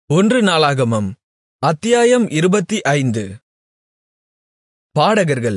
ஒன்று நாளாகமம் அத்தியாயம் இருபத்தைந்து பாடகர்கள்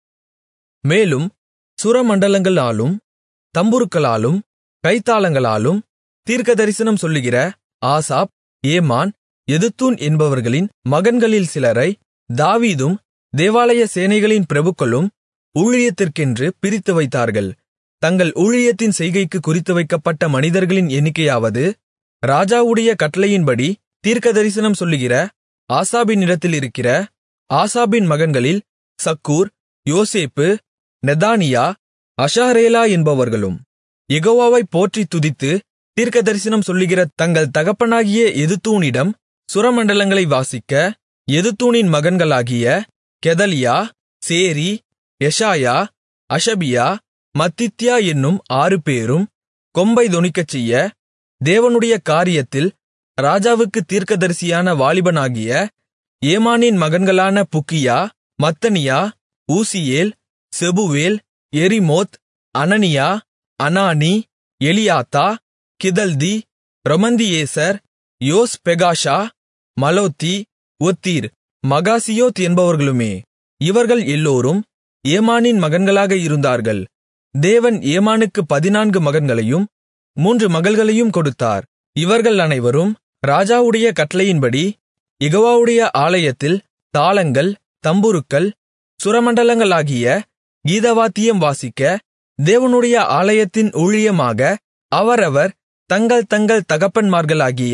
மேலும் சுரமண்டலங்களாலும் தம்புருக்களாலும் கைத்தாளங்களாலும் தீர்க்கதரிசனம் சொல்லுகிற ஆசாப் ஏமான் எதுத்தூன் என்பவர்களின் மகன்களில் சிலரை தாவீதும் தேவாலய சேனைகளின் பிரபுக்களும் ஊழியத்திற்கென்று பிரித்து வைத்தார்கள் தங்கள் ஊழியத்தின் செய்கைக்குக் குறித்துவைக்கப்பட்ட மனிதர்களின் எண்ணிக்கையாவது ராஜாவுடைய கட்டளையின்படி தீர்க்கதரிசனம் சொல்லுகிற ஆசாபினிடத்திலிருக்கிற ஆசாபின் மகன்களில் சக்கூர் யோசேப்பு நெதானியா அஷாரேலா என்பவர்களும் யெகோவாவைப் போற்றித் துதித்து தீர்க்கதரிசனம் சொல்லுகிற தங்கள் தகப்பனாகிய எதுத்தூனிடம் சுரமண்டலங்களை வாசிக்க எதுத்தூனின் மகன்களாகிய கெதலியா சேரி எஷாயா அஷபியா மத்தித்தியா என்னும் ஆறுபேரும் கொம்பைத் தொனிக்கச்செய்ய தேவனுடைய காரியத்தில் ராஜாவுக்குத் தீர்க்கதரிசியான வாலிபனாகிய ஏமானின் மகன்களான Bukkiah Mattaniah Uzziel Shebuel Jerimoth Hananiah Hanani Eliathah Giddalti Romamtiezer Joshbekashah Mallothi Hothir Mahazioth என்பவர்களுமே இவர்கள் எல்லோரும் ஏமானின் மகன்களாக இருந்தார்கள் தேவன் ஏமானுக்குப் பதினான்கு மகன்களையும் மூன்று மகள்களையும் கொடுத்தார் இவர்கள் அனைவரும் ராஜாவுடைய கட்டளையின்படி யெகோவாவுடைய ஆலயத்தில் தாளங்கள் தம்புருக்கள் சுரமண்டலங்களாகிய கீதவாத்தியம் வாசிக்க தேவனுடைய ஆலயத்தின் ஊழியமாக அவரவர் தங்கள் தங்கள் தகப்பன்மார்களாகிய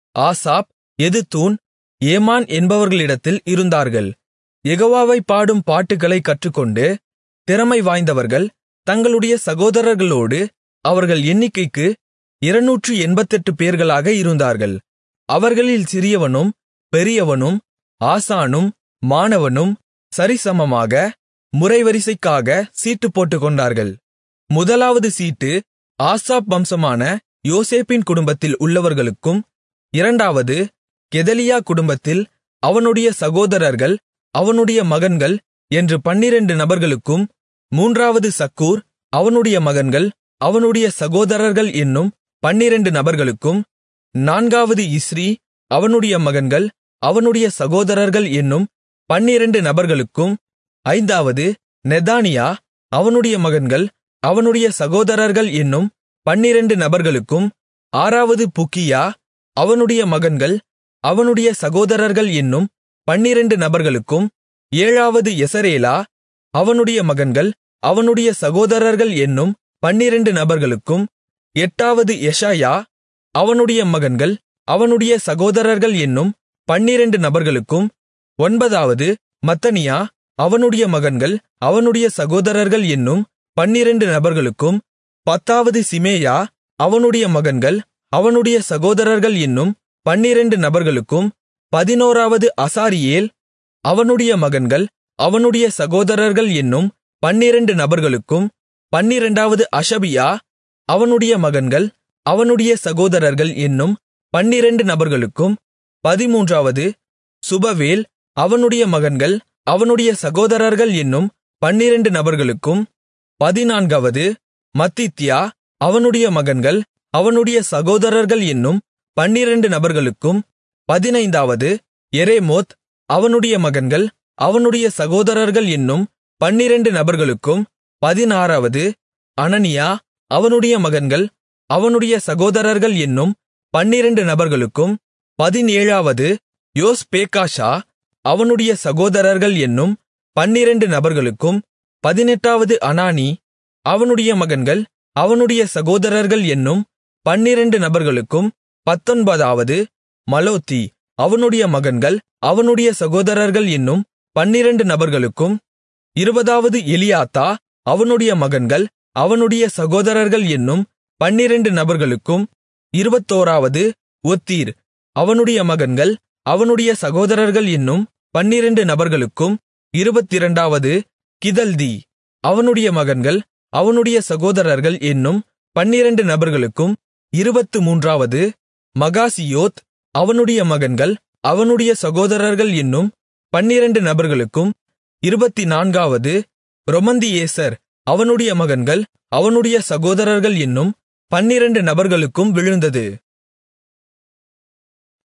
ஆசாப் எதுத்தூன் ஏமான் என்பவர்களிடத்தில் இருந்தார்கள் யெகோவாவைப் பாடும் பாட்டுகளைக் கற்றுக்கொண்டு திறமை வாய்ந்தவர்கள் தங்களுடைய சகோதரர்களோடு அவர்கள் எண்ணிக்கைக்கு இருநூற்று எண்பத்தெட்டு பேர்களாக இருந்தார்கள் அவர்களில் சிறியவனும் பெரியவனும் ஆசானும் மாணவனும் சரிசமமாக முறைவரிசைக்காக சீட்டு போட்டுக்கொண்டார்கள் முதலாவது சீட்டு ஆசாப் வம்சமான யோசேப்பின் குடும்பத்தில் உள்ளவர்களுக்கும் இரண்டாவது கெதலியா குடும்பத்தில் அவனுடைய சகோதரர்கள் அவனுடைய மகன்கள் என்று பன்னிரண்டு நபர்களுக்கும் மூன்றாவது சக்கூர் அவனுடைய மகன்கள் அவனுடைய சகோதரர்கள் என்னும் பன்னிரண்டு நபர்களுக்கும் நான்காவது இஸ்ரி அவனுடைய மகன்கள் அவனுடைய சகோதரர்கள் என்னும் பன்னிரண்டு நபர்களுக்கும் ஐந்தாவது நெதானியா அவனுடைய மகன்கள் அவனுடைய சகோதரர்கள் என்னும் பன்னிரண்டு நபர்களுக்கும் ஆறாவது புக்கியா அவனுடைய மகன்கள் அவனுடைய சகோதரர்கள் என்னும் பன்னிரண்டு நபர்களுக்கும் ஏழாவது எசரேலா அவனுடைய மகன்கள் அவனுடைய சகோதரர்கள் என்னும் பன்னிரண்டு நபர்களுக்கும் எட்டாவது எஷாயா அவனுடைய மகன்கள் அவனுடைய சகோதரர்கள் என்னும் பன்னிரண்டு நபர்களுக்கும் ஒன்பதாவது மத்தனியா அவனுடைய மகன்கள் அவனுடைய சகோதரர்கள் என்னும் பன்னிரண்டு நபர்களுக்கும் பத்தாவது சிமேயா அவனுடைய மகன்கள் அவனுடைய சகோதரர்கள் என்னும் பன்னிரண்டு நபர்களுக்கும் பதினோராவது அசாரியேல் அவனுடைய மகன்கள் அவனுடைய சகோதரர்கள் என்னும் பன்னிரண்டு நபர்களுக்கும் பன்னிரண்டாவது அஷபியா அவனுடைய மகன்கள் அவனுடைய சகோதரர்கள் என்னும் பன்னிரண்டு நபர்களுக்கும் பதிமூன்றாவது சுபவேல் அவனுடைய மகன்கள் அவனுடைய சகோதரர்கள் என்னும் பன்னிரண்டு நபர்களுக்கும் பதினான்காவது மத்தித்தியா அவனுடைய மகன்கள் அவனுடைய சகோதரர்கள் என்னும் பன்னிரண்டு நபர்களுக்கும் பதினைந்தாவது எரேமோத் அவனுடைய மகன்கள் அவனுடைய சகோதரர்கள் என்னும் பன்னிரண்டு நபர்களுக்கும் பதினாறாவது அனனியா அவனுடைய மகன்கள் அவனுடைய சகோதரர்கள் என்னும் பன்னிரண்டு நபர்களுக்கும் பதினேழாவது யோஸ்பேக்காஷா அவனுடைய சகோதரர்கள் என்னும் பன்னிரண்டு நபர்களுக்கும் பதினெட்டாவது அனானி அவனுடைய மகன்கள் அவனுடைய சகோதரர்கள் என்னும் பன்னிரண்டு நபர்களுக்கும் பத்தொன்பதாவது மலோத்தி அவனுடைய மகன்கள் அவனுடைய சகோதரர்கள் என்னும் பன்னிரண்டு நபர்களுக்கும் இருபதாவது எலியாத்தா அவனுடைய மகன்கள் அவனுடைய சகோதரர்கள் என்னும் பன்னிரண்டு நபர்களுக்கும் இருபத்தோராவது ஒத்தீர் அவனுடைய மகன்கள் அவனுடைய சகோதரர்கள் என்னும் பன்னிரண்டு நபர்களுக்கும் இருபத்திரண்டாவது கிதல்தி அவனுடைய மகன்கள் அவனுடைய சகோதரர்கள் என்னும் பன்னிரண்டு நபர்களுக்கும் இருபத்து மூன்றாவது மகாசியோத் அவனுடைய மகன்கள் அவனுடைய சகோதரர்கள் என்னும் பன்னிரண்டு நபர்களுக்கும் இருபத்தினான்காவது ரொமந்தியேசர் அவனுடைய மகன்கள் அவனுடைய சகோதரர்கள் என்னும் பன்னிரண்டு நபர்களுக்கும் விழுந்தது